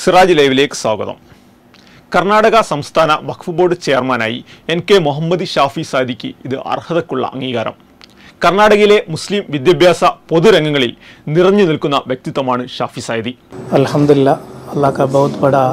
സിറാജ് ലൈവിലേക്ക് സ്വാഗതം കർണാടക സംസ്ഥാന വഖഫ് ബോർഡ് ചെയർമാനായി എൻ കെ മുഹമ്മദ് ഷാഫി സാദിക്ക് ഇത് അർഹതക്കുള്ള അംഗീകാരം കർണാടകയിലെ മുസ്ലിം വിദ്യാഭ്യാസ പൊതുരംഗങ്ങളിൽ നിറഞ്ഞു നിൽക്കുന്ന വ്യക്തിത്വമാണ് ഷാഫി സാദി अल्हम्दुलिल्लाह अल्लाह का बहुत बड़ा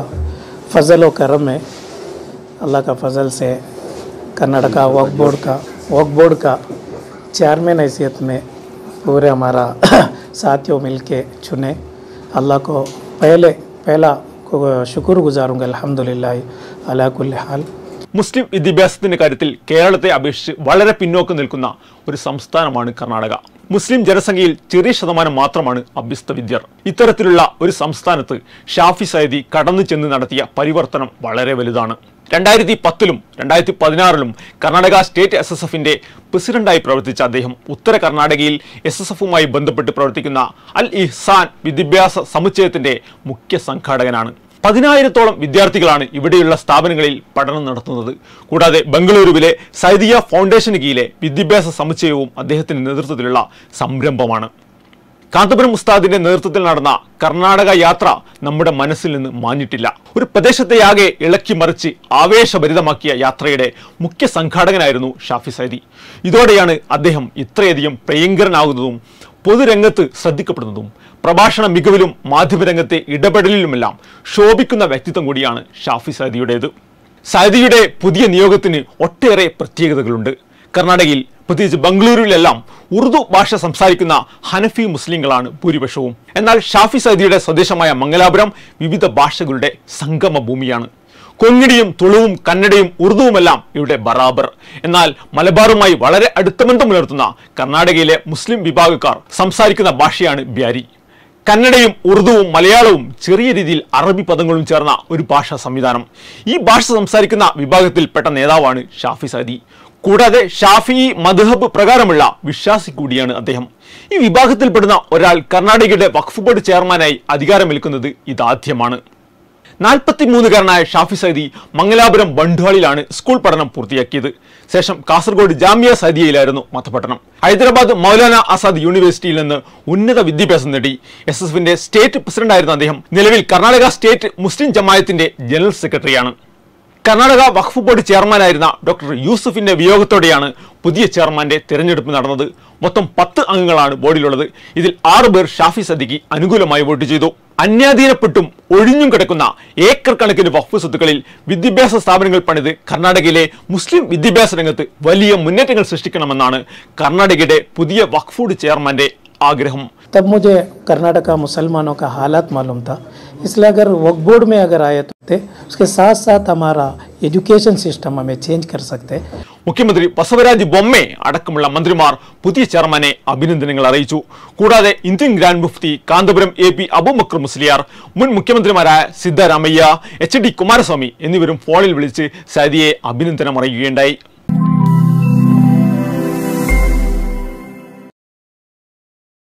फजल व करम है अल्लाह का फजल से कर्नाटका वक्फ बोर्ड का वक्फ बोर्ड का चेयरमैन हैसियत में पूरे हमारा साथियों मिल के चुने अल्लाह को पहले पहला को शुक्र गुजारूँगा अल्हम्दुलिल्लाह अला कुल्ल हाल മുസ്ലിം വിദ്യാഭ്യാസത്തിന്റെ കാര്യത്തിൽ കേരളത്തെ അപേക്ഷിച്ച് വളരെ പിന്നോക്കം നിൽക്കുന്ന ഒരു സംസ്ഥാനമാണ് കർണാടക മുസ്ലിം ജനസംഖ്യയിൽ ചെറിയ ശതമാനം മാത്രമാണ് അഭ്യസ്ത വിദ്യർ ഇത്തരത്തിലുള്ള ഒരു സംസ്ഥാനത്ത് ഷാഫി സൈദി കടന്നു ചെന്ന് നടത്തിയ പരിവർത്തനം വളരെ വലുതാണ് രണ്ടായിരത്തി പത്തിലും രണ്ടായിരത്തി പതിനാറിലും കർണാടക സ്റ്റേറ്റ് എസ് എസ് എഫിന്റെ പ്രസിഡന്റായി പ്രവർത്തിച്ച അദ്ദേഹം ഉത്തര കർണാടകയിൽ എസ് എസ് എഫുമായി ബന്ധപ്പെട്ട് പ്രവർത്തിക്കുന്ന അൽ ഇഹ്സാൻ വിദ്യാഭ്യാസ സമുച്ചയത്തിന്റെ മുഖ്യ സംഘാടകനാണ് പതിനായിരത്തോളം വിദ്യാർത്ഥികളാണ് ഇവിടെയുള്ള സ്ഥാപനങ്ങളിൽ പഠനം നടത്തുന്നത് കൂടാതെ ബംഗളൂരുവിലെ സൈദിയ ഫൗണ്ടേഷന് കീഴിലെ വിദ്യാഭ്യാസ സമുച്ചയവും അദ്ദേഹത്തിന്റെ നേതൃത്വത്തിലുള്ള സംരംഭമാണ് കാന്തപുരം ഉസ്താദിന്റെ നേതൃത്വത്തിൽ നടന്ന കർണാടക യാത്ര നമ്മുടെ മനസ്സിൽ നിന്ന് മാഞ്ഞിട്ടില്ല ഒരു പ്രദേശത്തെയാകെ ഇളക്കി മറിച്ച് ആവേശഭരിതമാക്കിയ യാത്രയുടെ മുഖ്യ സംഘാടകനായിരുന്നു ഷാഫി സൈദി ഇതോടെയാണ് അദ്ദേഹം ഇത്രയധികം പ്രിയങ്കരനാകുന്നതും പൊതുരംഗത്ത് ശ്രദ്ധിക്കപ്പെടുന്നതും പ്രഭാഷണ മികവിലും മാധ്യമരംഗത്തെ ഇടപെടലിലുമെല്ലാം ശോഭിക്കുന്ന വ്യക്തിത്വം കൂടിയാണ് ഷാഫി സൈദിയുടേത് സൈദിയുടെ പുതിയ നിയോഗത്തിന് ഒട്ടേറെ പ്രത്യേകതകളുണ്ട് കർണാടകയിൽ പ്രത്യേകിച്ച് ബംഗളൂരുവിലെല്ലാം ഉറുദു ഭാഷ സംസാരിക്കുന്ന ഹനഫി മുസ്ലിങ്ങളാണ് ഭൂരിപക്ഷവും എന്നാൽ ഷാഫി സൈദിയുടെ സ്വദേശമായ മംഗലാപുരം വിവിധ ഭാഷകളുടെ സംഗമ ഭൂമിയാണ് കൊങ്ങിണിയും തുളുവും കന്നഡയും ഉറുദുവുമെല്ലാം ഇവിടെ ബറാബർ എന്നാൽ മലബാറുമായി വളരെ അടുത്ത ബന്ധം പുലർത്തുന്ന കർണാടകയിലെ മുസ്ലിം വിഭാഗക്കാർ സംസാരിക്കുന്ന ഭാഷയാണ് ബ്യാരി കന്നഡയും ഉറുദുവും മലയാളവും ചെറിയ രീതിയിൽ അറബി പദങ്ങളും ചേർന്ന ഒരു ഭാഷാ സംവിധാനം ഈ ഭാഷ സംസാരിക്കുന്ന വിഭാഗത്തിൽപ്പെട്ട നേതാവാണ് ഷാഫി സദി കൂടാതെ ഷാഫി മദ്ഹബ് പ്രകാരമുള്ള വിശ്വാസി കൂടിയാണ് അദ്ദേഹം ഈ വിഭാഗത്തിൽപ്പെടുന്ന ഒരാൾ കർണാടകയുടെ വഖഫ് ബോർഡ് ചെയർമാനായി അധികാരമേൽക്കുന്നത് ഇതാദ്യമാണ് നാൽപ്പത്തിമൂന്നുകാരനായ ഷാഫി സൈദി മംഗലാപുരം ബണ്ട്വാളിലാണ് സ്കൂൾ പഠനം പൂർത്തിയാക്കിയത് ശേഷം കാസർഗോഡ് ജാമ്യ സൈദിയയിലായിരുന്നു മതപഠനം ഹൈദരാബാദ് മൗലാന ആസാദ് യൂണിവേഴ്സിറ്റിയിൽ നിന്ന് ഉന്നത വിദ്യാഭ്യാസം നേടി എസ് എസ് എഫിന്റെ സ്റ്റേറ്റ് പ്രസിഡന്റായിരുന്ന അദ്ദേഹം നിലവിൽ കർണാടക സ്റ്റേറ്റ് മുസ്ലിം ജമായത്തിന്റെ ജനറൽ സെക്രട്ടറിയാണ് കർണാടക വഖഫ് ബോർഡ് ചെയർമാനായിരുന്ന ഡോക്ടർ യൂസുഫിന്റെ വിയോഗത്തോടെയാണ് പുതിയ ചെയർമാന്റെ തിരഞ്ഞെടുപ്പ് നടന്നത് മൊത്തം പത്ത് അംഗങ്ങളാണ് ബോർഡിലുള്ളത് ഇതിൽ ആറ് പേർ ഷാഫി സദിക്ക് അനുകൂലമായി വോട്ട് ചെയ്തു അന്യാധീനപ്പെട്ടും ഒഴിഞ്ഞും കിടക്കുന്ന ഏക്കർ കണക്കിന് വഖഫ് സ്വത്തുക്കളിൽ വിദ്യാഭ്യാസ സ്ഥാപനങ്ങൾ പണിത് കർണാടകയിലെ മുസ്ലിം വിദ്യാഭ്യാസ രംഗത്ത് വലിയ മുന്നേറ്റങ്ങൾ സൃഷ്ടിക്കണമെന്നാണ് കർണാടകയുടെ പുതിയ വഖഫ് ബോർഡ് ചെയർമാന്റെ ആഗ്രഹം तब मुझे कर्नाटका मुसलमानों का हालात मालूम था इसलिए अगर वक्फ बोर्ड में अगर आए तो थे उसके साथ साथ हमारा एजुकेशन सिस्टम हमें चेंज कर सकते മുഖ്യമന്ത്രി ബസവരാജ് ബൊമ്മെ അടക്കമുള്ള മന്ത്രിമാർ പുതിയ ചെയർമാനെ അഭിനന്ദനങ്ങൾ അറിയിച്ചു കൂടാതെ Indian grand Mufti Kanthapuram A P Abubakar Musliyar മുൻ മുഖ്യമന്ത്രിമാരായ സിദ്ധരാമയ്യ എച്ച് ഡി കുമാരസ്വാമി എന്നിവരും ഫോണിൽ വിളിച്ച് സൈദിയെ അഭിനന്ദനം അറിയിക്കുകയുണ്ടായി